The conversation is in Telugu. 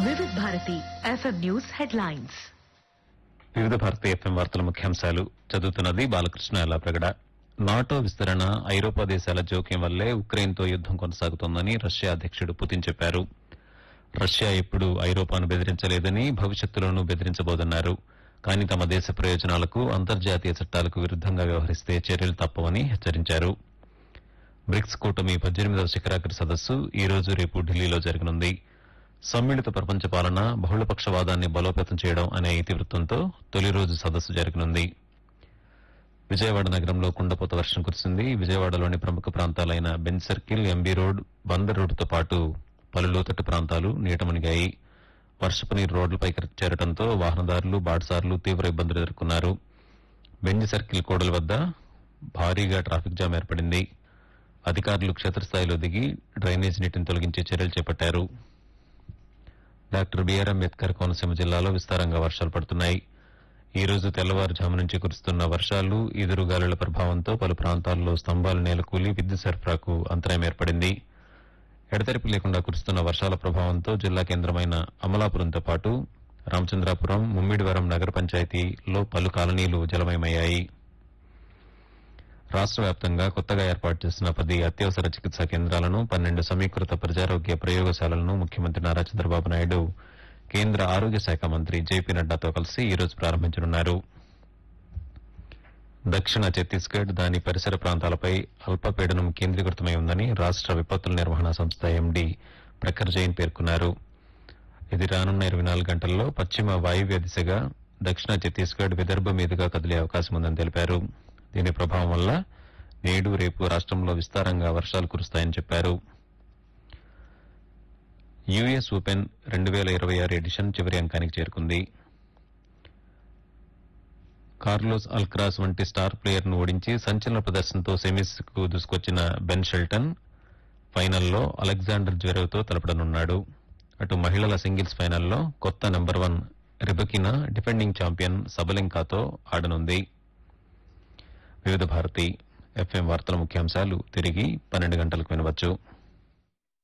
వివిధ భారతి ఎఫ్ఎం న్యూస్ హెడ్లైన్స్ వివిధ భారత ఎఫ్ఎం వార్తల ముఖ్యాంశాలు చదువుతున్నది బాలకృష్ణ ఎల్లాప్రగడ నాటో విస్తరణ ఐరోపా దేశాల జోక్యం వల్లే ఉక్రెయిన్తో యుద్దం కొనసాగుతోందని రష్యా అధ్యక్షుడు పుతిన్ చెప్పారు రష్యా ఎప్పుడు ఐరోపాను బెదిరించలేదని భవిష్యత్తులోనూ బెదిరించబోదన్నారు కానీ తమ దేశ ప్రయోజనాలకు అంతర్జాతీయ చట్టాలకు విరుద్దంగా వ్యవహరిస్తే చర్యలు తప్పవని హెచ్చరించారు బ్రిక్స్ కూటమి పద్దెనిమిదవ శిఖరాగ్ర సదస్సు ఈ రోజు రేపు ఢిల్లీలో జరగనుంది సమ్మిళిత ప్రపంచ పాలన బహుళపక్షవాదాన్ని బలోపేతం చేయడం అనే ఇతివృత్తంతో తొలి రోజు సదస్సు జరగనుంది విజయవాడ నగరంలో కుండపోత వర్షం కురిసింది విజయవాడలోని ప్రముఖ ప్రాంతాలైన bench circle M B road Bandar రోడ్డుతో పాటు పలు లోతట్టు ప్రాంతాలు నీట మునిగాయి వర్షపు నీరు రోడ్లపైకి చేరడంతో వాహనదారులు బాటసారులు తీవ్ర ఇబ్బందులు ఎదుర్కొన్నారు బెంజ్ సర్కిల్ కూడల వద్ద భారీగా ట్రాఫిక్ జామ్ ఏర్పడింది అధికారులు క్షేత్రస్థాయిలో దిగి డ్రైనేజ్ నీటిని తొలగించే చర్యలు చేపట్టారు డాక్టర్ బిఆర్ అంబేద్కర్ కోనసీమ జిల్లాలో విస్తారంగా వర్షాలు పడుతున్నాయి ఈ రోజు తెల్లవారుజాము నుంచి కురుస్తున్న వర్షాలు ఈదురుగాలుల ప్రభావంతో పలు ప్రాంతాల్లో స్తంభాలు నేలకూలి విద్యుత్ సరఫరాకు అంతరాయం ఏర్పడింది ఎడతెరిపి లేకుండా కురుస్తున్న వర్షాల ప్రభావంతో జిల్లా కేంద్రమైన అమలాపురంతో పాటు రామచంద్రాపురం ముమ్మిడివరం నగర పంచాయతీలో పలు కాలనీలు జలమయమయ్యాయి రాష్ట్ర వ్యాప్తంగా కొత్తగా ఏర్పాటు చేసిన పది అత్యవసర చికిత్సా కేంద్రాలను పన్నెండు సమీకృత ప్రజారోగ్య ప్రయోగశాలలను ముఖ్యమంత్రి నారా చంద్రబాబు నాయుడు కేంద్ర ఆరోగ్య శాఖ మంత్రి జేపీ నడ్డాతో కలిసి ఈ రోజు ప్రారంభించనున్నారు దక్షిణ ఛత్తీస్గఢ్ దాని పరిసర ప్రాంతాలపై అల్పపీడనం కేంద్రీకృతమై ఉందని రాష్ట్ర విపత్తుల నిర్వహణ సంస్థ ఎండీ ప్రఖర్ జైన్ పేర్కొన్నారు ఇది రానున్న ఇరవై నాలుగు గంటల్లో పశ్చిమ వాయువ్య దిశగా దక్షిణ ఛత్తీస్గఢ్ విదర్భ మీదుగా కదిలే అవకాశం ఉందని తెలిపారు దీని ప్రభావం వల్ల నేడు రేపు రాష్ట్రంలో విస్తారంగా వర్షాలు కురుస్తాయని చెప్పారు యుఎస్ ఓపెన్ రెండు వేల ఇరవై ఆరు ఎడిషన్ చివరి అంకానికి చేరుకుంది కార్లోస్ అల్క్రాస్ వంటి స్టార్ ప్లేయర్ ను ఓడించి సంచలన ప్రదర్శనతో సెమీస్ కు దూసుకొచ్చిన బెన్ షెల్టన్ ఫైనల్లో అలెగ్జాండర్ జ్వెరేవ్ తో తలపడనున్నాడు అటు మహిళల సింగిల్స్ ఫైనల్లో కొత్త number one Rybakina defending champion సబలింకాతో ఆడనుంది వివిధ భారతి ఎఫ్ఎం వార్తల ముఖ్యాంశాలు తిరిగి పన్నెండు గంటలకు వినవచ్చు